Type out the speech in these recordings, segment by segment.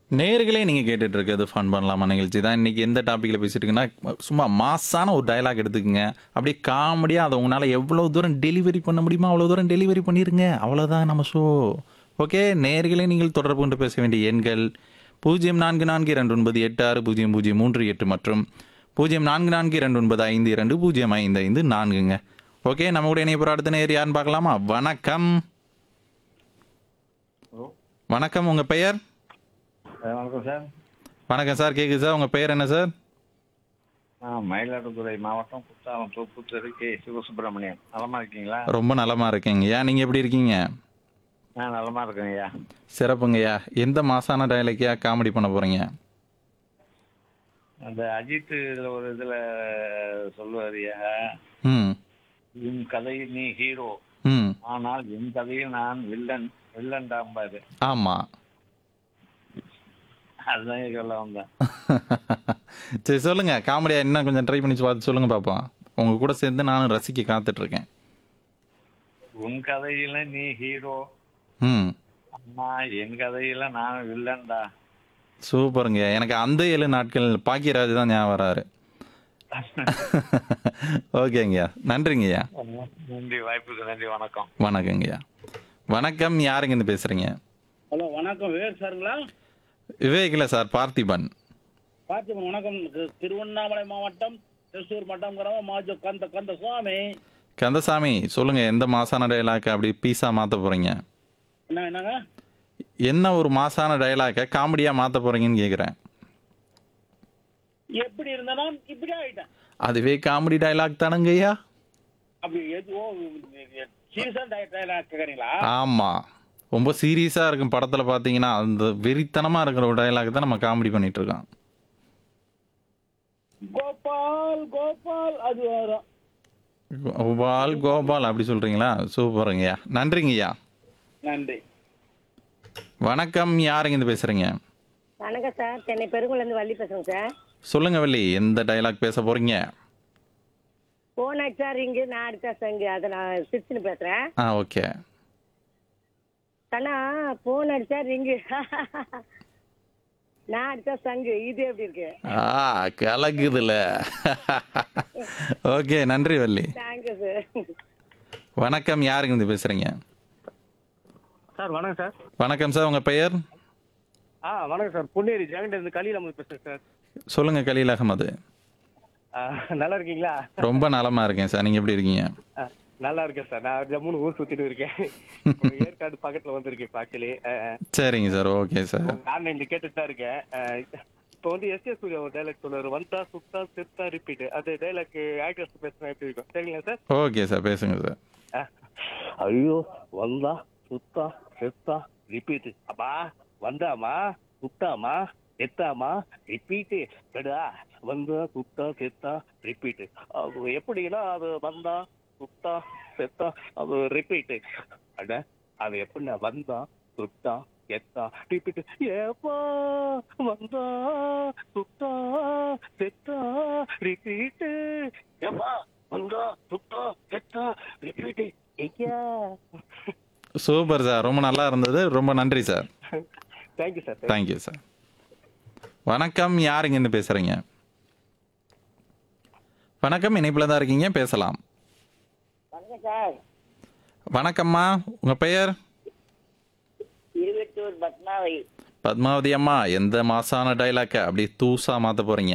நேர்களே நீங்கள் கேட்டுட்டு இருக்கிறது ஃபன் பண்ணலாமா நிகழ்ச்சி தான் இன்றைக்கி எந்த டாப்பிக்கில் பேசிட்டு இருக்குன்னா சும்மா மாசான ஒரு டயலாக் எடுத்துக்கங்க அப்படியே காமெடியாக அதை உங்களால் எவ்வளோ தூரம் டெலிவரி பண்ண முடியுமோ அவ்வளோ தூரம் டெலிவரி பண்ணிடுங்க அவ்வளோதான் நம்ம ஷோ ஓகே நேர்களே நீங்கள் தொடர்பு கொண்டு பேச வேண்டிய எண்கள் பூஜ்ஜியம் நான்கு நான்கு இரண்டு ஒன்பது எட்டு ஆறு பூஜ்ஜியம் பூஜ்ஜியம் மூன்று எட்டு மற்றும் பூஜ்ஜியம் நான்கு நான்கு இரண்டு ஒன்பது ஐந்து இரண்டு பூஜ்ஜியம் ஐந்து ஐந்து நான்குங்க ஓகே நம்ம கூட இணைப்பு அடுத்த நேர் யாருன்னு பார்க்கலாமா வணக்கம் வணக்கம் உங்கள் பெயர் வணக்கம் சார் வணக்கம் சார் கேக்குது சார் உங்கள் பெயர் என்ன சார் நான் மயிலாடுதுறை மாவட்டம் குற்றாலம் தூப்புத்தெரு கே சிவசுப்பிரமணியன் நலமா இருக்கீங்களா ரொம்ப நலமா இருக்கேங்கய்யா நீங்கள் எப்படி இருக்கீங்க நான் நலமா இருக்கேன் ஐயா சிறப்புங்கய்யா எந்த மாசான டயலாக்கியா காமெடி பண்ண போகிறீங்க அந்த அஜித் இதுல ஒரு இதுல சொல்லுவார் ஐயா ம் உன் கதையில் நீ ஹீரோ ம் ஆனால் என் கதையில் நான் வில்லன் வில்லன் தாம்பாரு ஆமாம் அதுதான் சொல்ல வந்தேன் சரி சொல்லுங்க காமெடியா என்ன கொஞ்சம் ட்ரை பண்ணி பார்த்து சொல்லுங்க பார்ப்போம் உங்க கூட சேர்ந்து நானும் ரசிக்க காத்துட்டு இருக்கேன் உன் கதையில நீ ஹீரோ ம் ஆனா என் கதையில நான் வில்லன்டா சூப்பருங்க எனக்கு அந்த ஏழு நாட்கள் பாக்கியராஜ் தான் ஞாபகம் வராரு ஓகேங்கய்யா நன்றிங்கய்யா நன்றி வாய்ப்புக்கு நன்றி வணக்கம் வணக்கங்கய்யா வணக்கம் யாருங்க இருந்து பேசுறீங்க ஹலோ வணக்கம் விவேக் சாருங்களா விவேக் இல்லை சார் பார்த்திபன் பார்த்திபன் வணக்கம் திரு- திருவண்ணாமலை மாவட்டம் திருச்சூர் மட்டம் கிராமம் மாஜோ கந்த கந்த சுவாமி கந்தசாமி சொல்லுங்க எந்த மாசான டயலாக் அப்படி பீஸா மாத்த போறீங்க என்ன என்னங்க என்ன ஒரு மாசான டயலாக்கை காமெடியா மாத்த போறீங்கன்னு கேக்குறேன் எப்படி இருந்தாலும் இப்படி ஆயிட்டேன் அதுவே காமெடி டயலாக் தானுங்கய்யா அப்படி எதுவோ சீரியஸா டைலாக் கேக்குறீங்களா ஆமா ரொம்ப சீரியஸா இருக்கும் படத்துல பாத்தீங்கன்னா அந்த வெறித்தனமா இருக்கிற ஒரு டயலாக் தான் நம்ம காமெடி பண்ணிட்டு இருக்கோம் கோபால் கோபால் அது வரும் கோபால் கோபால் அப்படி சொல்றீங்களா சூப்பருங்கய்யா நன்றிங்கய்யா நன்றி வணக்கம் யாருங்க இருந்து பேசுறீங்க வணக்கம் சார் சென்னை பெருங்குளந்து வள்ளி பேசுறேங்க சார் சொல்லுங்க வள்ளி எந்த டயலாக் பேச போறீங்க போன் அடிச்சா ரிங்கு நான் அடிச்சா சங்கு அதை நான் சிரிச்சுன்னு பேசுறேன் ஆ ஓகே கண்ணா போன் அடிச்சா ரிங்கு நான் அடிச்சா சங்கு இது எப்படி இருக்கு ஆ கலக்குதுல ஓகே நன்றி வள்ளி தேங்க்யூ சார் வணக்கம் யாருங்க இருந்து பேசுறீங்க சார் வணக்கம் சார் வணக்கம் சார் உங்க பெயர் ஆ வணக்கம் சார் பொன்னேரி ஜெகண்ட இருந்து கலியில் அமது பேசுறேன் சார் சொல்லுங்க கலீல் அகமது ஆ, நல்லா இருக்கீங்களா ரொம்ப நலமா இருக்கேன் சார் நீங்க எப்படி இருக்கீங்க ஆ, நல்லா இருக்கேன் சார் நான் ஜம்முன்னு ஊர் சுத்திட்டு இருக்கேன் ஒரு ஏற்காடு பக்கத்துல வந்திருக்கேன் பாக்கலே சரிங்க சார் ஓகே சார் ஆன்லைன்ல கேட்டுட்டு தான் இருக்கேன் ஆ, இப்போ வந்து எஸ் ஏ சூர்யா ஒரு டைலாக் சொல்லுவாரு வந்தா சுத்தா செத்தா ரிப்பீட் அது டைலாக் ஆக்டர்ஸ் பேசுனா எப்படி இருக்கும் சரிங்களா சார் ஓகே சார் பேசுங்க சார் ஆ. ஐயோ வந்தா சுத்தா செத்தா ரிப்பீட் அப்பா வந்தாமா சுத்தாமா செத்தாமா ரிப்பீட் கடா வந்தா சுத்தா செத்தா ரிப்பீட் அது எப்படின்னா அது வந்தா சுத்தா செத்தா அது ரிப்பீட் அட அது எப்படின்னா வந்தா சுத்தா செத்தா ரிப்பீட் ஏப்பா வந்தா சுத்தா செத்தா ரிப்பீட் ஏப்பா வந்தா சுத்தா செத்தா ரிப்பீட் ஐயா சூப்பர் சார் ரொம்ப நல்லா இருந்தது ரொம்ப நன்றி sir thank you sir thank you sir வணக்கம் யாருங்க இருந்து பேசுறீங்க வணக்கம் இணைப்பில் தான் இருக்கீங்க பேசலாம் வணக்கம் சார் வணக்கம்மா உங்க பெயர் இருபத்தூர் பத்மாவை பத்மாவதி அம்மா எந்த மாசான டைலாக்கை அப்படி தூசா மாத்த போறீங்க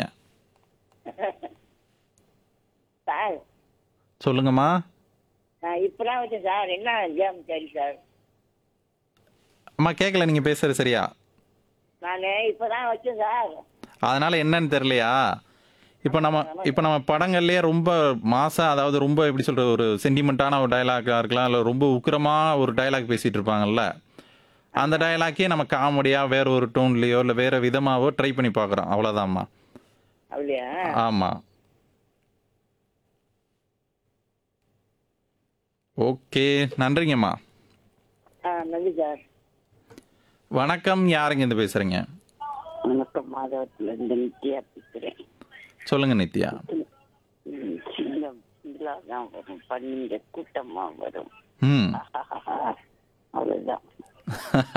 சார் சொல்லுங்கம்மா நான் இப்பதான் வச்சேன் சார் என்ன கேம் சரி சார் அம்மா கேட்கல நீங்க பேசுறது சரியா நான் இப்பதான் வச்சேன் சார் அதனால என்னன்னு தெரியலையா இப்போ நம்ம இப்போ நம்ம படங்கள்லயே ரொம்ப மாசா அதாவது ரொம்ப எப்படி சொல்ற ஒரு சென்டிமெண்ட்டான ஒரு டயலாக்காக இருக்கலாம் இல்லை ரொம்ப உக்கிரமா ஒரு டயலாக் பேசிட்டு இருப்பாங்கல்ல அந்த டயலாக்கே நம்ம காமெடியாக வேற ஒரு டோன்லேயோ இல்லை வேற விதமாவோ ட்ரை பண்ணி பார்க்குறோம் அவ்வளோதாம்மா அப்படியா ஆமாம் ஓகே நன்றிங்கம்மா ஆ நன்றி சார் வணக்கம் யாருங்க இருந்து பேசுறீங்க வணக்கம் மாதவத்துல இருந்து நித்யா பேசுறேன் சொல்லுங்க நித்யா ம், சின்ன சிங்கிளா தான் வரும் பண்ணிங்க கூட்டமா வரும் ம் அவ்வளவுதான்